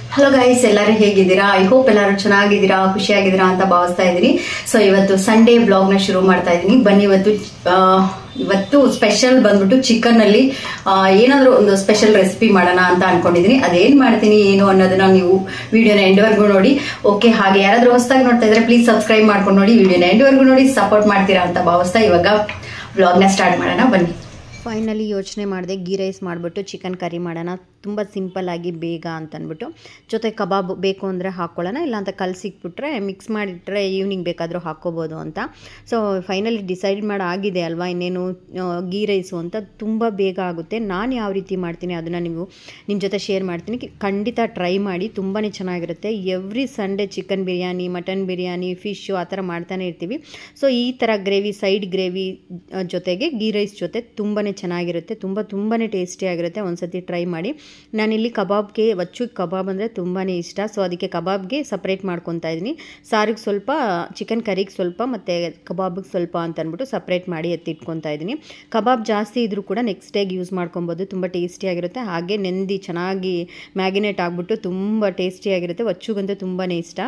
hello guys ಎಲ್ಲರೂ ಹೇಗಿದ್ದೀರಾ I hope ಎಲ್ಲರೂ ಚೆನ್ನಾಗಿದ್ದೀರಾ ಖುಷಿಯಾಗಿದ್ದೀರಾ ಅಂತ ಭಾವಿಸ್ತಾ ಇದ್ದೀನಿ ಸೊ ಇವತ್ತು ಸಂಡೇ ವ್ಲಾಗ್ನ ಶುರು ಮಾಡ್ತಾ ಇದ್ದೀನಿ ಬನ್ನಿ ಇವತ್ತು ಆ, ಇವತ್ತು ಸ್ಪೆಷಲ್ ಬಂದ್ಬಿಟ್ಟು ಚಿಕನ್ ಅಲ್ಲಿ ಆ, ಏನಾದ್ರೂ ಒಂದು ಸ್ಪೆಷಲ್ ರೆಸಿಪಿ ಮಾಡೋಣ ಅಂತ ಅನ್ಕೊಂಡಿದ್ದೀನಿ ಅದೇನ್ ಮಾಡ್ತೀನಿ ಏನು ಅನ್ನೋದನ್ನ ನೀವು ವಿಡಿಯೋನ ಎಂಡ್ವರೆಗೂ ನೋಡಿ ಓಕೆ ಹಾಗೆ ಯಾರಾದ್ರೂ ಹೊಸದಾಗಿ ನೋಡ್ತಾ ಇದ್ರೆ ಪ್ಲೀಸ್ ಸಬ್ಸ್ಕ್ರೈಬ್ ಮಾಡ್ಕೊಂಡು ನೋಡಿ ವಿಡಿಯೋನ ಎಂಡ್ವರೆಗೂ ನೋಡಿ ಸಪೋರ್ಟ್ ಮಾಡ್ತೀರಾ ಅಂತ ಭಾವಿಸ್ತಾ ಇವಾಗ ವ್ಲಾಗ್ನ ಸ್ಟಾರ್ಟ್ ಮಾಡೋಣ ಬನ್ನಿ ಫೈನಲಿ ಯೋಚನೆ ಮಾಡಿದೆ ಗೀ ರೈಸ್ ಮಾಡಿಬಿಟ್ಟು ಚಿಕನ್ ಕರಿ ಮಾಡೋಣ ತುಂಬ ಸಿಂಪಲ್ಲಾಗಿ ಬೇಗ ಅಂತ ಅಂದ್ಬಿಟ್ಟು ಜೊತೆ ಕಬಾಬ್ ಬೇಕು ಅಂದರೆ ಹಾಕ್ಕೊಳ್ಳೋಣ ಇಲ್ಲ ಅಂತ ಕಲಸಿಕ್ಬಿಟ್ರೆ ಮಿಕ್ಸ್ ಮಾಡಿಟ್ರೆ ಈವ್ನಿಂಗ್ ಬೇಕಾದರೂ ಹಾಕ್ಕೋಬೋದು ಅಂತ ಸೊ ಫೈನಲಿ ಡಿಸೈಡ್ ಮಾಡಿ ಆಗಿದೆ ಅಲ್ವಾ ಇನ್ನೇನು ಆ, ಗೀ ರೈಸು ಅಂತ ತುಂಬ ಬೇಗ ಆಗುತ್ತೆ ನಾನು ಯಾವ ರೀತಿ ಮಾಡ್ತೀನಿ ಅದನ್ನು ನೀವು ನಿಮ್ಮ ಜೊತೆ ಶೇರ್ ಮಾಡ್ತೀನಿ ಖಂಡಿತ ಟ್ರೈ ಮಾಡಿ ತುಂಬಾ ಚೆನ್ನಾಗಿರುತ್ತೆ every Sunday chicken biryani mutton biryani fish ಆ ಥರ ಮಾಡ್ತಾನೆ ಇರ್ತೀವಿ ಸೊ ಈ ಥರ ಗ್ರೇವಿ ಸೈಡ್ ಗ್ರೇವಿ ಜೊತೆಗೆ ಗೀ ರೈಸ್ ಜೊತೆ ತುಂಬಾ ಚೆನ್ನಾಗಿರುತ್ತೆ ತುಂಬ ತುಂಬಾ ಟೇಸ್ಟಿಯಾಗಿರುತ್ತೆ ಒಂದ್ಸತಿ ಟ್ರೈ ಮಾಡಿ ನಾನಿಲ್ಲಿ ಕಬಾಬ್ಗೆ ವಚ್ಚು ಕಬಾಬ್ ಅಂದರೆ ತುಂಬಾ ಇಷ್ಟ ಸೊ ಅದಕ್ಕೆ ಕಬಾಬ್ಗೆ ಸಪ್ರೇಟ್ ಮಾಡ್ಕೊತಾ ಇದ್ದೀನಿ ಸಾರಿಗೆ ಸ್ವಲ್ಪ ಚಿಕನ್ ಕರಿಗೆ ಸ್ವಲ್ಪ ಮತ್ತು ಕಬಾಬಿಗೆ ಸ್ವಲ್ಪ ಅಂತ ಅಂದ್ಬಿಟ್ಟು ಸಪ್ರೇಟ್ ಮಾಡಿ ಎತ್ತಿಟ್ಕೊತಾ ಇದ್ದೀನಿ ಕಬಾಬ್ ಜಾಸ್ತಿ ಇದ್ರೂ ಕೂಡ ನೆಕ್ಸ್ಟ್ ಡೇಗೆ ಯೂಸ್ ಮಾಡ್ಕೊಬೋದು ತುಂಬ ಟೇಸ್ಟಿಯಾಗಿರುತ್ತೆ ಹಾಗೆ ನೆಂದಿ ಚೆನ್ನಾಗಿ ಮ್ಯಾಗಿನೇಟ್ ಆಗಿಬಿಟ್ಟು ತುಂಬ ಟೇಸ್ಟಿಯಾಗಿರುತ್ತೆ ವಚ್ಚುಗಂತೂ ತುಂಬಾ ಇಷ್ಟ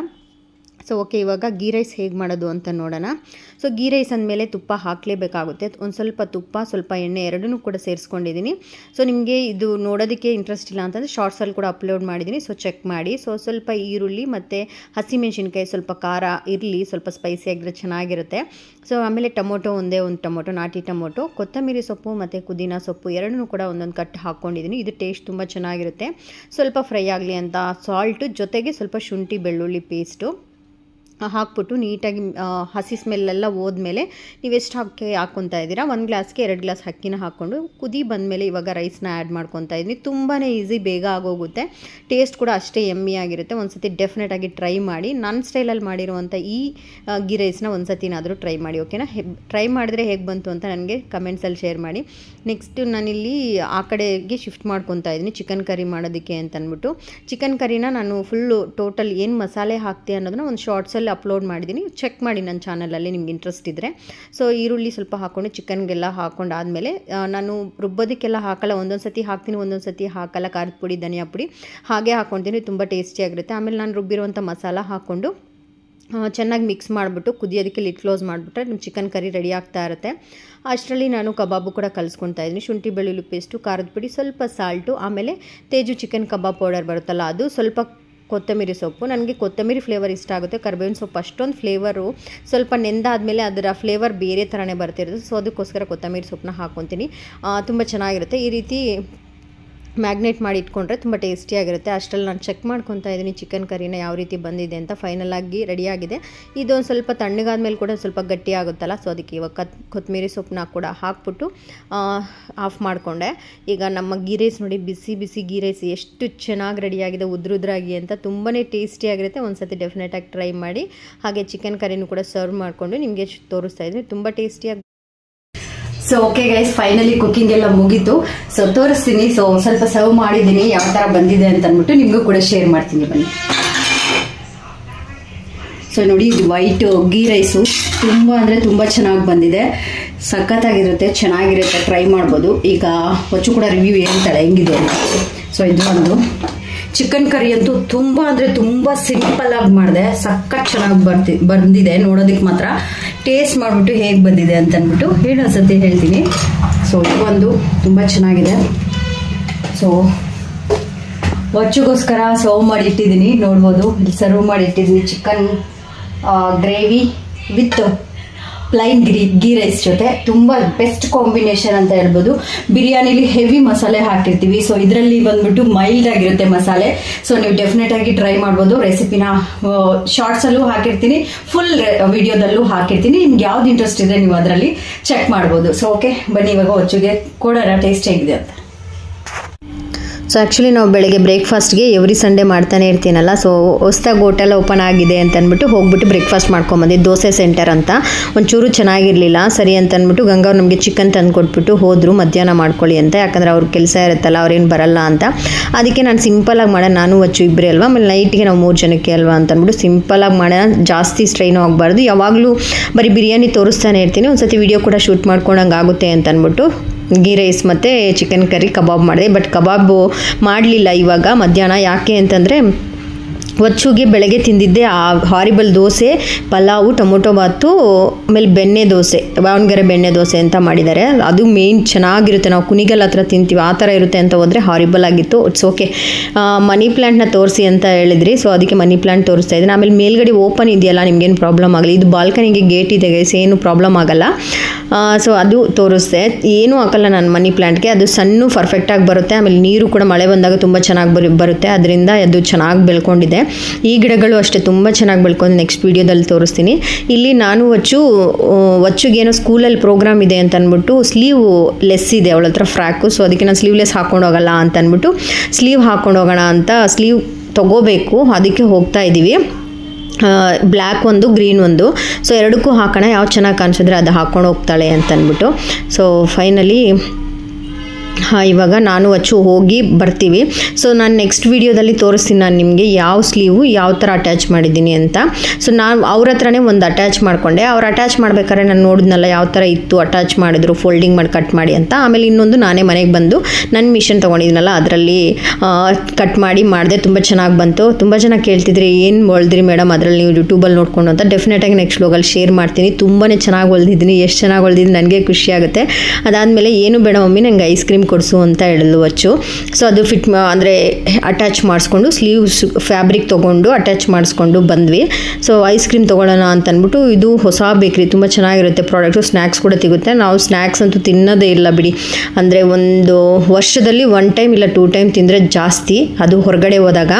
ಸೊ ಓಕೆ ಇವಾಗ ಗೀ ರೈಸ್ ಹೇಗೆ ಮಾಡೋದು ಅಂತ ನೋಡೋಣ ಸೊ ಗೀ ರೈಸ್ ಅಂದಮೇಲೆ ತುಪ್ಪ ಹಾಕಲೇಬೇಕಾಗುತ್ತೆ ಒಂದು ಸ್ವಲ್ಪ ತುಪ್ಪ ಸ್ವಲ್ಪ ಎಣ್ಣೆ ಎರಡನ್ನೂ ಕೂಡ ಸೇರಿಸ್ಕೊಂಡಿದ್ದೀನಿ ಸೊ ನಿಮಗೆ ಇದು ನೋಡೋದಕ್ಕೆ ಇಂಟ್ರೆಸ್ಟ್ ಇಲ್ಲ ಅಂತಂದರೆ ಶಾರ್ಟ್ಸಲ್ಲಿ ಕೂಡ ಅಪ್ಲೋಡ್ ಮಾಡಿದ್ದೀನಿ ಸೊ ಚೆಕ್ ಮಾಡಿ ಸೊ ಸ್ವಲ್ಪ ಈರುಳ್ಳಿ ಮತ್ತು ಹಸಿಮೆಣಸಿನ್ಕಾಯಿ ಸ್ವಲ್ಪ ಖಾರ ಇರಲಿ ಸ್ವಲ್ಪ ಸ್ಪೈಸಿ ಆಗಿದ್ರೆ ಚೆನ್ನಾಗಿರುತ್ತೆ ಸೊ ಆಮೇಲೆ ಟೊಮೊಟೊ ಒಂದೇ ಒಂದು ಟೊಮೊಟೊ ನಾಟಿ ಟೊಮೊಟೊ ಕೊತ್ತಂಬರಿ ಸೊಪ್ಪು ಮತ್ತು ಪುದೀನ ಸೊಪ್ಪು ಎರಡನ್ನೂ ಕೂಡ ಒಂದೊಂದು ಕಟ್ ಹಾಕ್ಕೊಂಡಿದ್ದೀನಿ ಇದು ಟೇಸ್ಟ್ ತುಂಬ ಚೆನ್ನಾಗಿರುತ್ತೆ ಸ್ವಲ್ಪ ಫ್ರೈ ಆಗಲಿ ಅಂತ ಸಾಲ್ಟು ಜೊತೆಗೆ ಸ್ವಲ್ಪ ಶುಂಠಿ ಬೆಳ್ಳುಳ್ಳಿ ಪೇಸ್ಟು ಹಾಕ್ಬಿಟ್ಟು ನೀಟಾಗಿ ಆ, ಹಸಿ ಸ್ಮೆಲ್ಲೆಲ್ಲ ಹೋದ್ಮೇಲೆ ನೀವು ಎಷ್ಟು ಹಾಕಿ ಹಾಕ್ಕೊತಾ ಇದ್ದೀರಾ ಒಂದು ಗ್ಲಾಸ್ಗೆ ಎರಡು ಗ್ಲಾಸ್ ಅಕ್ಕಿನ ಹಾಕ್ಕೊಂಡು ಕುದಿ ಬಂದಮೇಲೆ ಇವಾಗ ರೈಸ್ನ ಆ್ಯಡ್ ಮಾಡ್ಕೊತಾ ಇದ್ದೀನಿ ತುಂಬಾ ಈಸಿ ಬೇಗ ಆಗೋಗುತ್ತೆ ಟೇಸ್ಟ್ ಕೂಡ ಅಷ್ಟೇ ಎಮ್ಮಿ ಆಗಿರುತ್ತೆ ಒಂದು ಸತಿ ಡೆಫಿನೆಟಾಗಿ ಟ್ರೈ ಮಾಡಿ ನನ್ನ ಸ್ಟೈಲಲ್ಲಿ ಮಾಡಿರುವಂಥ ಈ ಆ, ಗೀ ರೈಸ್ನ ಒಂದು ಸತಿನಾದರೂ ಟ್ರೈ ಮಾಡಿ ಓಕೆನಾ ಟ್ರೈ ಮಾಡಿದ್ರೆ ಹೇಗೆ ಬಂತು ಅಂತ ನನಗೆ ಕಮೆಂಟ್ಸಲ್ಲಿ ಶೇರ್ ಮಾಡಿ ನೆಕ್ಸ್ಟು ನಾನಿಲ್ಲಿ ಆ ಕಡೆಗೆ ಶಿಫ್ಟ್ ಮಾಡ್ಕೊತಾ ಇದ್ದೀನಿ ಚಿಕನ್ ಕರಿ ಮಾಡೋದಕ್ಕೆ ಅಂತ ಅಂದ್ಬಿಟ್ಟು ಚಿಕನ್ ಕರಿನ ನಾನು ಫುಲ್ಲು ಟೋಟಲ್ ಏನು ಮಸಾಲೆ ಹಾಕ್ತೆ ಅನ್ನೋದನ್ನ ಒಂದು ಶಾರ್ಟ್ಸಲ್ಲಿ ಅಪ್ಲೋಡ್ ಮಾಡಿದ್ದೀನಿ ಚೆಕ್ ಮಾಡಿ ನನ್ನ ಚಾನಲಲ್ಲಿ ನಿಮ್ಗೆ ಇಂಟ್ರೆಸ್ಟ್ ಇದ್ದರೆ ಸೊ ಈರುಳ್ಳಿ ಸ್ವಲ್ಪ ಹಾಕ್ಕೊಂಡು ಚಿಕನ್ಗೆಲ್ಲ ಹಾಕ್ಕೊಂಡಾದಮೇಲೆ ನಾನು ರುಬ್ಬೋದಕ್ಕೆಲ್ಲ ಹಾಕಲ್ಲ ಒಂದೊಂದು ಸತಿ ಹಾಕ್ತೀನಿ ಒಂದೊಂದು ಸತಿ ಹಾಕಲ್ಲ ಖಾರದ ಪುಡಿ ಧನಿಯಾ ಪುಡಿ ಹಾಗೆ ಹಾಕ್ಕೊತೀನಿ ತುಂಬ ಟೇಸ್ಟಿಯಾಗಿರುತ್ತೆ ಆಮೇಲೆ ನಾನು ರುಬ್ಬಿರುವಂಥ ಮಸಾಲ ಹಾಕ್ಕೊಂಡು ಆ, ಚೆನ್ನಾಗಿ ಮಿಕ್ಸ್ ಮಾಡಿಬಿಟ್ಟು ಕುದಿಯೋದಕ್ಕೆ ಲಿಟ್ ಕ್ಲೋಸ್ ಮಾಡಿಬಿಟ್ರೆ ನಿಮ್ಮ ಚಿಕನ್ ಕರಿ ರೆಡಿ ಆಗ್ತಾ ಇರುತ್ತೆ ಅಷ್ಟರಲ್ಲಿ ನಾನು ಕಬಾಬು ಕೂಡ ಕಲಿಸ್ಕೊತಾ ಇದ್ದೀನಿ ಶುಂಠಿ ಬೆಳ್ಳುಳ್ಳಿ ಪೇಸ್ಟು ಖಾರದ ಪುಡಿ ಸ್ವಲ್ಪ ಸಾಲ್ಟು ಆಮೇಲೆ ತೇಜು ಚಿಕನ್ ಕಬಾಬ್ ಪೌಡರ್ ಬರುತ್ತಲ್ಲ ಅದು ಸ್ವಲ್ಪ ಕೊತ್ತಂಬರಿ ಸೊಪ್ಪು ನನಗೆ ಕೊತ್ತಂಬರಿ ಫ್ಲೇವರ್ ಇಷ್ಟ ಆಗುತ್ತೆ ಕರ್ಬೇವಿನ ಸೊಪ್ಪು ಅಷ್ಟೊಂದು ಫ್ಲೇವರು ಸ್ವಲ್ಪ ನೆಂದಾದಮೇಲೆ ಅದರ ಫ್ಲೇವರ್ ಬೇರೆ ಥರನೇ ಬರ್ತಿರುತ್ತೆ ಸೊ ಅದಕ್ಕೋಸ್ಕರ ಕೊತ್ತಂಬರಿ ಸೊಪ್ಪನ್ನ ಹಾಕ್ಕೊತೀನಿ ತುಂಬ ಚೆನ್ನಾಗಿರುತ್ತೆ ಈ ರೀತಿ ಮ್ಯಾಗ್ನೇಟ್ ಮಾಡಿ ಇಟ್ಕೊಂಡ್ರೆ ತುಂಬ ಟೇಸ್ಟಿಯಾಗಿರುತ್ತೆ ಅಷ್ಟರಲ್ಲಿ ನಾನು ಚೆಕ್ ಮಾಡ್ಕೊತಾ ಇದ್ದೀನಿ ಚಿಕನ್ ಕರಿನ ಯಾವ ರೀತಿ ಬಂದಿದೆ ಅಂತ ಫೈನಲ್ ಆಗಿ ರೆಡಿಯಾಗಿದೆ ಇದೊಂದು ಸ್ವಲ್ಪ ತಣ್ಣಗಾದ್ಮೇಲೆ ಕೂಡ ಸ್ವಲ್ಪ ಗಟ್ಟಿ ಆಗುತ್ತಲ್ಲ ಸೊ ಅದಕ್ಕೆ ಇವಾಗ ಕತ್ ಕೊತ್ತಂಬರಿ ಸೊಪ್ಪನ್ನ ಕೂಡ ಹಾಕ್ಬಿಟ್ಟು ಆಫ್ ಮಾಡಿಕೊಂಡೆ ಈಗ ನಮ್ಮ ಗೀ ರೈಸ್ ನೋಡಿ ಬಿಸಿ ಬಿಸಿ ಗೀ ರೈಸ್ ಎಷ್ಟು ಚೆನ್ನಾಗಿ ರೆಡಿಯಾಗಿದೆ ಉದ್ರುದ್ರಾಗಿ ಅಂತ ತುಂಬಾ ಟೇಸ್ಟಿಯಾಗಿರುತ್ತೆ ಒಂದು ಸತಿ ಡೆಫಿನೆಟಾಗಿ ಟ್ರೈ ಮಾಡಿ ಹಾಗೆ ಚಿಕನ್ ಕರಿನೂ ಕೂಡ ಸರ್ವ್ ಮಾಡಿಕೊಂಡು ನಿಮಗೆ ತೋರಿಸ್ತಾ ಇದ್ದೀನಿ ತುಂಬ ಟೇಸ್ಟಿಯಾಗಿ so okay guys finally cooking ಎಲ್ಲ ಮುಗೀತು ಸೊ ತೋರಿಸ್ತೀನಿ ಸೊ ಸ್ವಲ್ಪ ಸರ್ವ್ ಮಾಡಿದ್ದೀನಿ ಯಾವ ತರ ಬಂದಿದೆ ಅಂತ ಅಂದ್ಬಿಟ್ಟು ನಿಮಗೂ ಕೂಡ ಶೇರ್ ಮಾಡ್ತೀನಿ ಬನ್ನಿ ಸೊ ನೋಡಿ ಇದು ವೈಟ್ ಗೀ ರೈಸು ತುಂಬ ಅಂದರೆ ತುಂಬ ಚೆನ್ನಾಗಿ ಬಂದಿದೆ ಸಖತ್ತಾಗಿರುತ್ತೆ ಚೆನ್ನಾಗಿರುತ್ತೆ ಟ್ರೈ ಮಾಡ್ಬೋದು ಈಗ ಹೊಚ್ಚು ಕೂಡ ರಿವ್ಯೂ ಹೇಳ್ತಾಳೆ ಹೆಂಗಿದೆ ಅಂತ ಸೊ ಇದು ಒಂದು ಚಿಕನ್ ಕರಿ ಅಂತೂ ತುಂಬ ಅಂದರೆ ತುಂಬ ಸಿಂಪಲ್ ಆಗಿ ಮಾಡಿದೆ ಸಖತ್ ಚೆನ್ನಾಗಿ ಬರ್ತಿ ಬಂದಿದೆ ನೋಡೋದಕ್ಕೆ ಮಾತ್ರ ಟೇಸ್ಟ್ ಮಾಡಿಬಿಟ್ಟು ಹೇಗೆ ಬಂದಿದೆ ಅಂತ ಅಂದ್ಬಿಟ್ಟು ಹೇಳೋ ಸತಿ ಹೇಳ್ತೀನಿ ಸೊ ಇದು ಒಂದು ತುಂಬ ಚೆನ್ನಾಗಿದೆ ಸೊ ಹೊಚ್ಚುಗೋಸ್ಕರ ಸರ್ವ್ ಮಾಡಿ ಇಟ್ಟಿದ್ದೀನಿ ನೋಡ್ಬೋದು ಇಲ್ಲಿ ಸರ್ವ್ ಮಾಡಿ ಇಟ್ಟಿದ್ದೀನಿ ಚಿಕನ್ ಗ್ರೇವಿ ವಿತ್ ಪ್ಲೈನ್ ಗಿರಿ ಗೀ ರೈಸ್ ಜೊತೆ ತುಂಬ ಬೆಸ್ಟ್ ಕಾಂಬಿನೇಷನ್ ಅಂತ ಹೇಳ್ಬೋದು ಬಿರಿಯಾನಿಲಿ ಹೆವಿ ಮಸಾಲೆ ಹಾಕಿರ್ತೀವಿ ಸೊ ಇದರಲ್ಲಿ ಬಂದ್ಬಿಟ್ಟು ಮೈಲ್ಡ್ ಆಗಿರುತ್ತೆ ಮಸಾಲೆ ಸೊ ನೀವು ಡೆಫಿನೆಟ್ ಆಗಿ ಟ್ರೈ ಮಾಡ್ಬೋದು ರೆಸಿಪಿನ ಶಾರ್ಟ್ಸ್ ಅಲ್ಲೂ ಹಾಕಿರ್ತೀನಿ ಫುಲ್ ವಿಡಿಯೋದಲ್ಲೂ ಹಾಕಿರ್ತೀನಿ ನಿಮ್ಗೆ ಯಾವ್ದು ಇಂಟ್ರೆಸ್ಟ್ ಇದೆ ನೀವು ಅದರಲ್ಲಿ ಚೆಕ್ ಮಾಡ್ಬೋದು ಸೊ ಓಕೆ ಬನ್ನಿ ಇವಾಗ ಹೊಚ್ಚುಗೆ ಕೊಡೋಣ ಟೇಸ್ಟ್ ಹೇಗಿದೆ ಅಂತ ಸೊ ಆ್ಯಕ್ಚುಲಿ ನಾವು ಬೆಳಗ್ಗೆ ಬ್ರೇಕ್ಫಾಸ್ಟ್ಗೆ ಎವ್ರಿ ಸಂಡೇ ಮಾಡ್ತಾನೆ ಇರ್ತೀನಲ್ಲ ಸೊ ಹೊಸ್ದಾಗಿ ಹೋಟೆಲ್ ಓಪನ್ ಆಗಿದೆ ಅಂತ ಅಂದ್ಬಿಟ್ಟು ಹೋಗ್ಬಿಟ್ಟು ಬ್ರೇಕ್ಫಾಸ್ಟ್ ಮಾಡ್ಕೊಂಬಂದೆ ದೋಸೆ ಸೆಂಟರ್ ಅಂತ ಒಂಚೂರು ಚೆನ್ನಾಗಿರಲಿಲ್ಲ ಸರಿ ಅಂತ ಅಂದ್ಬಿಟ್ಟು ಗಂಗವ್ರು ನಮಗೆ ಚಿಕನ್ ತಂದು ಕೊಟ್ಬಿಟ್ಟು ಹೋದರು ಮಧ್ಯಾಹ್ನ ಮಾಡ್ಕೊಳ್ಳಿ ಅಂತ ಯಾಕಂದ್ರೆ ಅವ್ರ ಕೆಲಸ ಇರುತ್ತಲ್ಲ ಅವ್ರೇನು ಬರಲ್ಲ ಅಂತ ಅದಕ್ಕೆ ನಾನು ಸಿಂಪಲಾಗಿ ಮಾಡೋಣ ನಾನು ವಚ್ಚು ಇಬ್ಬರೇ ಅಲ್ವಾ ಆಮೇಲೆ ನೈಟ್ಗೆ ನಾವು ಮೂರು ಜನಕ್ಕೆ ಅಲ್ವಾ ಅಂತ ಅಂದ್ಬಿಟ್ಟು ಸಿಂಪಲಾಗಿ ಮಾಡೋಣ ಜಾಸ್ತಿ ಸ್ಟ್ರೈನು ಆಗಬಾರ್ದು ಯಾವಾಗಲೂ ಬರೀ ಬಿರಿಯಾನಿ ತೋರಿಸ್ತಾನೆ ಇರ್ತೀನಿ ಒಂದ್ಸತಿ ವಿಡಿಯೋ ಕೂಡ ಶೂಟ್ ಮಾಡ್ಕೊಂಡಂಗೆ ಆಗುತ್ತೆ ಅಂತ ಅಂದ್ಬಿಟ್ಟು ಗೀ ರೈಸ್ ಮತ್ತು ಚಿಕನ್ ಕರಿ ಕಬಾಬ್ ಮಾಡಿದೆ ಬಟ್ ಕಬಾಬು ಮಾಡಲಿಲ್ಲ ಇವಾಗ ಮಧ್ಯಾಹ್ನ ಯಾಕೆ ಅಂತಂದರೆ ಒಚ್ಚುಗೆ ಬೆಳಗ್ಗೆ ತಿಂದಿದ್ದೆ ಆ ಹಾರಿಬಲ್ ದೋಸೆ ಪಲಾವು ಟೊಮೊಟೊ ಬಾತು ಆಮೇಲೆ ಬೆಣ್ಣೆ ದೋಸೆ ದಾವಣಗೆರೆ ಬೆಣ್ಣೆ ದೋಸೆ ಅಂತ ಮಾಡಿದ್ದಾರೆ ಅದು ಮೇಯ್ನ್ ಚೆನ್ನಾಗಿರುತ್ತೆ ನಾವು ಕುಣಿಗಲ್ ಹತ್ರ ತಿಂತೀವಿ ಆ ಥರ ಇರುತ್ತೆ ಅಂತ ಹೋದರೆ ಹಾರಿಬಲ್ ಆಗಿತ್ತು ಇಟ್ಸ್ ಓಕೆ ಮನಿ ಪ್ಲ್ಯಾಂಟ್ನ ತೋರಿಸಿ ಅಂತ ಹೇಳಿದ್ರಿ ಸೊ ಅದಕ್ಕೆ ಮನಿ ಪ್ಲ್ಯಾಂಟ್ ತೋರಿಸ್ತಾ ಇದ್ದೀನಿ ಆಮೇಲೆ ಮೇಲ್ಗಡೆ ಓಪನ್ ಇದೆಯಲ್ಲ ನಿಮ್ಗೇನು ಪ್ರಾಬ್ಲಮ್ ಆಗಲಿ ಇದು ಬಾಲ್ಕನಿಗೆ ಗೇಟ್ ಇದೆ ಗೈಸ್ ಏನು ಪ್ರಾಬ್ಲಮ್ ಆಗಲ್ಲ ಸೊ ಅದು ತೋರಿಸ್ದೆ ಏನೂ ಹಾಕಲ್ಲ ನಾನು ಮನಿ ಪ್ಲ್ಯಾಂಟ್ಗೆ ಅದು ಸಣ್ಣ ಪರ್ಫೆಕ್ಟಾಗಿ ಬರುತ್ತೆ ಆಮೇಲೆ ನೀರು ಕೂಡ ಮಳೆ ಬಂದಾಗ ತುಂಬ ಚೆನ್ನಾಗಿ ಬರು ಬರುತ್ತೆ ಅದರಿಂದ ಅದು ಚೆನ್ನಾಗಿ ಬೆಳ್ಕೊಂಡಿದೆ ಈ ಗಿಡಗಳು ಅಷ್ಟೇ ತುಂಬ ಚೆನ್ನಾಗಿ ಬೆಳ್ಕೊಂಡು ನೆಕ್ಸ್ಟ್ ವೀಡಿಯೋದಲ್ಲಿ ತೋರಿಸ್ತೀನಿ ಇಲ್ಲಿ ನಾನು ವಚ್ಚು ವಚ್ಚುಗೇನೋ ಸ್ಕೂಲಲ್ಲಿ ಪ್ರೋಗ್ರಾಮ್ ಇದೆ ಅಂತ ಅಂದ್ಬಿಟ್ಟು ಸ್ಲೀವ್ ಲೆಸ್ ಇದೆ ಅವಳ ಹತ್ರ ಫ್ರ್ಯಾಕು ಸೊ ಅದಕ್ಕೆ ನಾನು ಸ್ಲೀವ್ಲೆಸ್ ಹಾಕೊಂಡು ಹೋಗಲ್ಲ ಅಂತ ಅಂದ್ಬಿಟ್ಟು ಸ್ಲೀವ್ ಹಾಕೊಂಡು ಹೋಗೋಣ ಅಂತ ಸ್ಲೀವ್ ತೊಗೋಬೇಕು ಅದಕ್ಕೆ ಹೋಗ್ತಾ ಇದ್ದೀವಿ ಬ್ಲ್ಯಾಕ್ ಒಂದು ಗ್ರೀನ್ ಒಂದು ಸೊ ಎರಡಕ್ಕೂ ಹಾಕೋಣ ಯಾವ್ದು ಚೆನ್ನಾಗಿ ಕಾಣಿಸಿದ್ರೆ ಅದು ಹಾಕೊಂಡು ಹೋಗ್ತಾಳೆ ಅಂತ ಅಂದ್ಬಿಟ್ಟು ಸೊ ಫೈನಲಿ ಹಾಂ ಇವಾಗ ನಾನು ಅಚ್ಚು ಹೋಗಿ ಬರ್ತೀವಿ ಸೊ ನಾನು ನೆಕ್ಸ್ಟ್ ವೀಡಿಯೋದಲ್ಲಿ ತೋರಿಸ್ತೀನಿ ನಾನು ನಿಮಗೆ ಯಾವ ಸ್ಲೀವು ಯಾವ ಥರ ಅಟ್ಯಾಚ್ ಮಾಡಿದ್ದೀನಿ ಅಂತ ಸೊ ನಾನು ಅವ್ರ ಹತ್ರನೇ ಒಂದು ಅಟ್ಯಾಚ್ ಮಾಡಿಕೊಂಡೆ ಅವ್ರು ಅಟ್ಯಾಚ್ ಮಾಡ್ಬೇಕಾದ್ರೆ ನಾನು ನೋಡಿದ್ನಲ್ಲ ಯಾವ ಥರ ಇತ್ತು ಅಟ್ಯಾಚ್ ಮಾಡಿದ್ರು ಫೋಲ್ಡಿಂಗ್ ಮಾಡಿ ಕಟ್ ಮಾಡಿ ಅಂತ ಆಮೇಲೆ ಇನ್ನೊಂದು ನಾನೇ ಮನೆಗೆ ಬಂದು ನನ್ನ ಮಿಷನ್ ತೊಗೊಂಡಿದ್ನಲ್ಲ ಅದರಲ್ಲಿ ಕಟ್ ಮಾಡಿ ಮಾಡಿದೆ ತುಂಬ ಚೆನ್ನಾಗಿ ಬಂತು ತುಂಬ ಜನ ಕೇಳ್ತಿದ್ರಿ ಏನು ಹೊಳ್ದ್ರಿ ಮೇಡಮ್ ಅದರಲ್ಲಿ ನೀವು ಯೂಟ್ಯೂಬಲ್ಲಿ ನೋಡ್ಕೊಂಡು ಅಂತ ಡೆಫಿನೆಟಾಗಿ ನೆಕ್ಸ್ಟ್ ಬ್ಲಾಗಲ್ಲಿ ಶೇರ್ ಮಾಡ್ತೀನಿ ತುಂಬಾ ಚೆನ್ನಾಗಿ ಹೊಲ್ದಿದ್ದೀನಿ ಎಷ್ಟು ಚೆನ್ನಾಗಿ ಹೊಲ್ದಿದ್ದೀನಿ ನನಗೆ ಖುಷಿ ಆಗುತ್ತೆ ಅದಾದಮೇಲೆ ಏನು ಬೇಡ ಮಮ್ಮಿ ನಂಗೆ ಐಸ್ ಕ್ರೀಮ್ ಕೊಡಿಸು ಅಂತ ಹೇಳಿದ್ಲು ವಚ್ಚು ಸೊ ಅದು ಫಿಟ್ ಅಂದರೆ ಅಟ್ಯಾಚ್ ಮಾಡಿಸ್ಕೊಂಡು ಸ್ಲೀವ್ಸ್ ಫ್ಯಾಬ್ರಿಕ್ ತೊಗೊಂಡು ಅಟ್ಯಾಚ್ ಮಾಡಿಸ್ಕೊಂಡು ಬಂದ್ವಿ ಸೊ ಐಸ್ ಕ್ರೀಮ್ ತೊಗೊಳ್ಳೋಣ ಅಂತ ಅಂದ್ಬಿಟ್ಟು ಇದು ಹೊಸ ಬೇಕ್ರಿ ತುಂಬ ಚೆನ್ನಾಗಿರುತ್ತೆ ಪ್ರಾಡಕ್ಟು ಸ್ನ್ಯಾಕ್ಸ್ ಕೂಡ ಸಿಗುತ್ತೆ ನಾವು ಸ್ನ್ಯಾಕ್ಸ್ ಅಂತೂ ತಿನ್ನೋದೇ ಇಲ್ಲ ಬಿಡಿ ಅಂದರೆ ಒಂದು ವರ್ಷದಲ್ಲಿ ಒನ್ ಟೈಮ್ ಇಲ್ಲ ಟೂ ಟೈಮ್ ತಿಂದರೆ ಜಾಸ್ತಿ ಅದು ಹೊರಗಡೆ ಹೋದಾಗ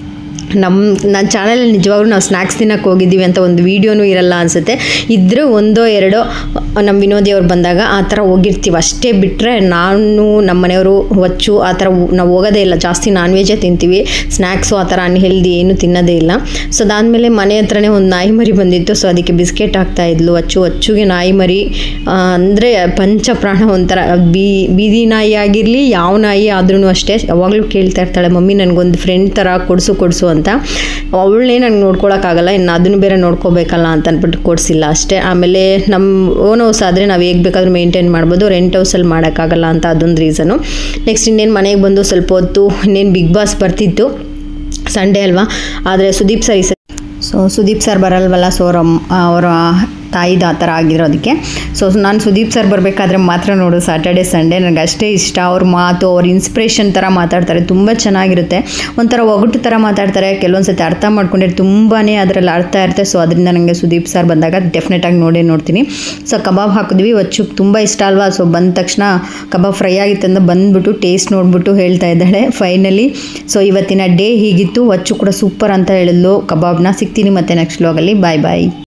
ನಮ್ಮ ನನ್ನ ಚಾನಲಲ್ಲಿ ನಿಜವಾಗ್ಲೂ ನಾವು ಸ್ನ್ಯಾಕ್ಸ್ ತಿನ್ನಕ್ಕೆ ಹೋಗಿದ್ದೀವಿ ಅಂತ ಒಂದು ವೀಡಿಯೋನೂ ಇರಲ್ಲ ಅನಿಸುತ್ತೆ ಇದ್ದರೆ ಒಂದೋ ಎರಡೋ ನಮ್ಮ ವಿನೋದಿ ಅವ್ರು ಬಂದಾಗ ಆ ಥರ ಹೋಗಿರ್ತೀವಿ ಅಷ್ಟೇ ಬಿಟ್ಟರೆ ನಾನು ನಮ್ಮ ಮನೆಯವರು ಹೊಚ್ಚು ಆ ಥರ ನಾವು ಹೋಗೋದೇ ಇಲ್ಲ ಜಾಸ್ತಿ ನಾನ್ ವೆಜ್ಜೇ ತಿಂತೀವಿ ಸ್ನ್ಯಾಕ್ಸು ಆ ಥರ ಅನ್ಹೆಲ್ದಿ ಏನು ತಿನ್ನೋದೇ ಇಲ್ಲ ಸೊ ಅದಾದಮೇಲೆ ಮನೆ ಹತ್ರನೇ ಒಂದು ನಾಯಿ ಮರಿ ಬಂದಿತ್ತು ಸೊ ಅದಕ್ಕೆ ಬಿಸ್ಕೆಟ್ ಹಾಕ್ತಾ ಇದ್ಲು ಅಚ್ಚು ಅಚ್ಚುಗೆ ನಾಯಿ ಮರಿ ಅಂದರೆ ಪಂಚಪ್ರಾಣ ಒಂಥರ ಬೀ ಬೀದಿ ನಾಯಿ ಆಗಿರಲಿ ಯಾವ ನಾಯಿ ಆದ್ರೂ ಅಷ್ಟೇ ಯಾವಾಗಲೂ ಕೇಳ್ತಾ ಇರ್ತಾಳೆ ಮಮ್ಮಿ ನನಗೊಂದು ಫ್ರೆಂಡ್ ಥರ ಕೊಡಿಸು ಕೊಡಿಸು ಅಂತ ಅವಳನ್ನೇ ನಂಗೆ ನೋಡ್ಕೊಳಕ್ಕಾಗಲ್ಲ ಇನ್ನು ಅದನ್ನು ಬೇರೆ ನೋಡ್ಕೋಬೇಕಲ್ಲ ಅಂತ ಅಂದ್ಬಿಟ್ಟು ಕೊಡಿಸಿಲ್ಲ ಅಷ್ಟೇ ಆಮೇಲೆ ನಮ್ಮ ಓನ್ ಹೌಸ್ ಆದರೆ ನಾವು ಹೇಗೆ ಬೇಕಾದ್ರೂ ಮೇಂಟೈನ್ ಮಾಡ್ಬೋದು ರೆಂಟ್ ಹೌಸಲ್ಲಿ ಮಾಡೋಕ್ಕಾಗಲ್ಲ ಅಂತ ಅದೊಂದು ರೀಸನು ನೆಕ್ಸ್ಟ್ ಇನ್ನೇನು ಮನೆಗೆ ಬಂದು ಸ್ವಲ್ಪ ಹೊತ್ತು ಇನ್ನೇನು ಬಿಗ್ ಬಾಸ್ ಬರ್ತಿತ್ತು ಸಂಡೇ ಅಲ್ವಾ ಆದರೆ ಸುದೀಪ್ ಸರ್ ಈ ಸೊ ಸುದೀಪ್ ಸರ್ ಬರಲ್ವಲ್ಲ ಸೊ ಅವ್ರ ಅವರ ತಾಯಿದು ಆ ಥರ ಆಗಿರೋದಕ್ಕೆ ಸೊ ನಾನು ಸುದೀಪ್ ಸರ್ ಬರಬೇಕಾದ್ರೆ ಮಾತ್ರ ನೋಡು ಸ್ಯಾಟರ್ಡೆ ಸಂಡೇ ನನಗೆ ಅಷ್ಟೇ ಇಷ್ಟ ಅವ್ರ ಮಾತು ಅವ್ರ ಇನ್ಸ್ಪಿರೇಷನ್ ಥರ ಮಾತಾಡ್ತಾರೆ ತುಂಬ ಚೆನ್ನಾಗಿರುತ್ತೆ ಒಂಥರ ಒಗಟು ಥರ ಮಾತಾಡ್ತಾರೆ ಕೆಲವೊಂದು ಸತಿ ಅರ್ಥ ಮಾಡ್ಕೊಂಡ್ರೆ ತುಂಬಾ ಅದರಲ್ಲಿ ಅರ್ಥ ಇರುತ್ತೆ ಸೊ ಅದರಿಂದ ನನಗೆ ಸುದೀಪ್ ಸರ್ ಬಂದಾಗ ಡೆಫಿನೆಟಾಗಿ ನೋಡೇ ನೋಡ್ತೀನಿ ಸೊ ಕಬಾಬ್ ಹಾಕಿದ್ವಿ ಒಚ್ಚು ತುಂಬ ಇಷ್ಟ ಅಲ್ವಾ ಸೊ ಬಂದ ತಕ್ಷಣ ಕಬಾಬ್ ಫ್ರೈ ಆಗಿತ್ತಂದ ಬಂದ್ಬಿಟ್ಟು ಟೇಸ್ಟ್ ನೋಡ್ಬಿಟ್ಟು ಹೇಳ್ತಾ ಇದ್ದಾಳೆ ಫೈನಲಿ ಸೊ ಇವತ್ತಿನ ಡೇ ಹೀಗಿತ್ತು ಒಚ್ಚು ಕೂಡ ಸೂಪರ್ ಅಂತ ಹೇಳಿದ್ಲು ಕಬಾಬ್ನ ಸಿಗ್ತೀನಿ ಮತ್ತೆ ನೆಕ್ಸ್ಟ್ ವ್ಲಾಗಲ್ಲಿ ಬಾಯ್ ಬಾಯ್